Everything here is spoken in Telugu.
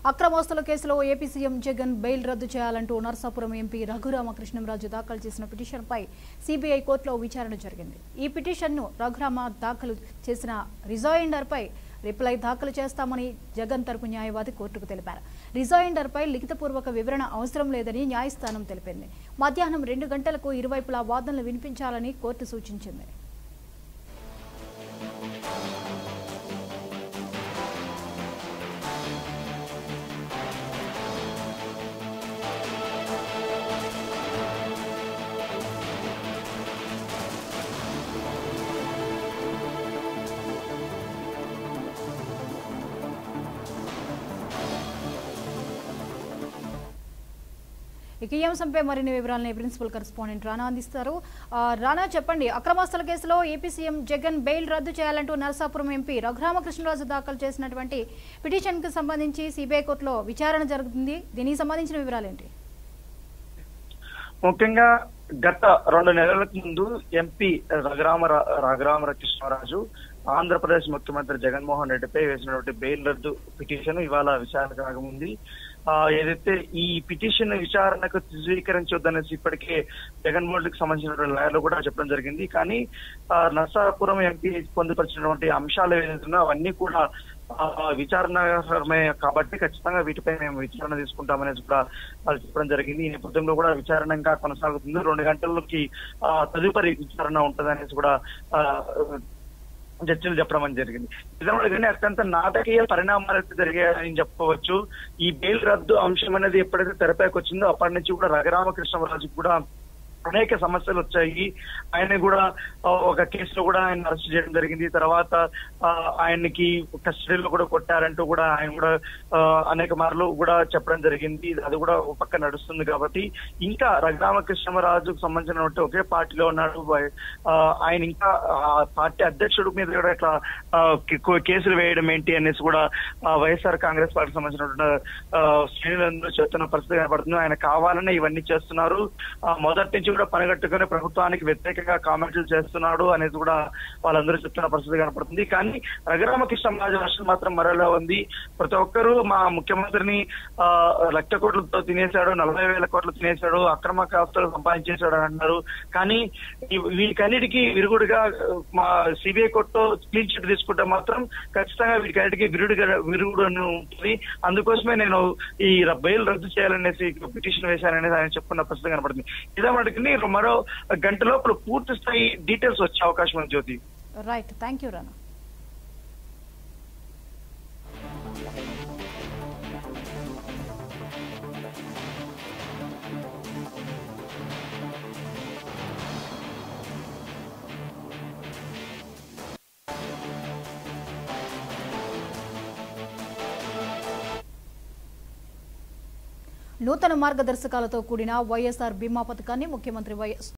అక్రమాస్తుల కేసులో ఏపీ సీఎం జగన్ బెయిల్ రద్దు చేయాలంటూ నర్సాపురం ఎంపీ రఘురామకృష్ణంరాజు దాఖలు చేసిన పిటిషన్పై సిబిఐ కోర్టులో విచారణ జరిగింది ఈ పిటిషన్ను రఘురామ దాఖలు చేసిన రిజాయిండర్పై రిప్లై దాఖలు చేస్తామని జగన్ తరపు న్యాయవాది కోర్టుకు తెలిపారు రిజాయిండర్పై లిఖితపూర్వక వివరణ అవసరం లేదని న్యాయస్థానం తెలిపింది మధ్యాహ్నం రెండు గంటలకు ఇరువైపులా వాదనలు వినిపించాలని కోర్టు సూచించింది ఇక ఈ అంశంపై మరిన్ని వివరాలని ప్రిన్సిపల్ కరెస్పాండెంట్ రానా అందిస్తారు ఆ, రానా చెప్పండి అక్రమాస్తుల కేసులో ఏపీ సీఎం జగన్ బెయిల్ రద్దు చేయాలంటూ నరసాపురం ఎంపీ రఘురామకృష్ణరాజు దాఖలు చేసినటువంటి పిటిషన్ కు సంబంధించి సిబిఐ కోర్టులో విచారణ జరుగుతుంది దీనికి సంబంధించిన వివరాలేంటి ముఖ్యంగా గత రెండు నెలల ముందు ఎంపీ రఘురామ రఘురామ కృష్ణరాజు ఆంధ్రప్రదేశ్ ముఖ్యమంత్రి జగన్మోహన్ రెడ్డిపై వేసినటువంటి బెయిల్ రద్దు పిటిషన్ ఇవాళ విచారణ కాకముంది ఆ, ఏదైతే ఈ పిటిషన్ విచారణకు స్వీకరించొద్దనేసి ఇప్పటికే జగన్మోహన్ రెడ్డికి సంబంధించినటువంటి లాయర్లు కూడా చెప్పడం జరిగింది కానీ ఆ, నర్సాపురం ఎంపీ పొందుపరిచినటువంటి అంశాలు ఏదైతే ఉన్నాయో అవన్నీ కూడా ఆ, విచారణమే కాబట్టి ఖచ్చితంగా వీటిపై మేము విచారణ తీసుకుంటామనేసి కూడా వాళ్ళు చెప్పడం జరిగింది ఈ నేపథ్యంలో కూడా విచారణ ఇంకా కొనసాగుతుంది రెండు గంటలకి ఆ, తదుపరి విచారణ ఉంటదనేసి కూడా ఆ, జడ్జిలు చెప్పడం అని జరిగింది నిజంగా కానీ అత్యంత నాటకీయ పరిణామాలు అయితే జరిగాయని చెప్పవచ్చు ఈ బెయిల్ రద్దు అంశం అనేది ఎప్పుడైతే తెరపైకి వచ్చిందో అప్పటి నుంచి కూడా రఘురామకృష్ణరాజు కూడా అనేక సమస్యలు వచ్చాయి ఆయన కూడా ఆ, ఒక కేసులో కూడా ఆయన అరెస్ట్ చేయడం జరిగింది తర్వాత ఆ, ఆయనకి కస్టడీలో కూడా కొట్టారంటూ కూడా ఆయన కూడా ఆ, అనేక మార్లు కూడా చెప్పడం జరిగింది అది కూడా ఒక పక్క నడుస్తుంది కాబట్టి ఇంకా రఘురామకృష్ణరాజుకు సంబంధించినటువంటి ఒకే పార్టీలో ఉన్నాడు వై- ఆ, ఆయన ఇంకా ఆ పార్టీ అధ్యక్షుడి మీద కూడా ఇట్లా ఆ, కే- కేసులు వేయడం ఏంటి అనేసి కూడా ఆ, వైఎస్ఆర్ కాంగ్రెస్ పార్టీకి సంబంధించినటువంటి ఆ, శ్రేణులందరూ చెప్తున్న పరిస్థితి కనబడుతుంది ఆయన కావాలనే ఇవన్నీ చేస్తున్నారు ఆ, మొదటి నుంచి కూడా పనిగట్టుకుని ప్రభుత్వానికి వ్యతిరేకంగా కామెంట్లు చేస్తున్నాడు అనేది కూడా వాళ్ళందరూ చెప్తున్న పరిస్థితి కనపడుతుంది కానీ రఘురామకృష్ణరాజు వర్షం మాత్రం మరోలా ఉంది ప్రతి ఒక్కరూ మా ముఖ్యమంత్రిని ఆ, లక్ష కోట్లతో తినేశాడు నలభై వేల కోట్లు తినేశాడు అక్రమ కాస్తులు సంపాదించేశాడు అని అన్నారు కానీ ఈ- వీటికన్నిటికీ విరుగుడుగా ఆ, మా సిబిఐ కోర్టులో క్లీన్ చిట్ తీసుకుంటే మాత్రం ఖచ్చితంగా వీటికన్నిటికీ విరుగుడుగా విరుగుడు అని ఉంటుంది అందుకోసమే నేను ఈ ర- బెయిల్ రద్దు చేయాలనేసి పిటిషన్ వేశాననేది ఆయన చెప్పుకున్న పరిస్థితి కనపడుతుంది ఇదే మటుకుని మరో గంట లోపల పూర్తి స్థాయి డీటెయిల్స్ వచ్చే అవకాశం ఉంది Jyothi right thank you Rana నూతన మార్గదర్శకాలతో కూడిన వైఎస్ఆర్ బీమా పథకాన్ని ముఖ్యమంత్రి వైఎస్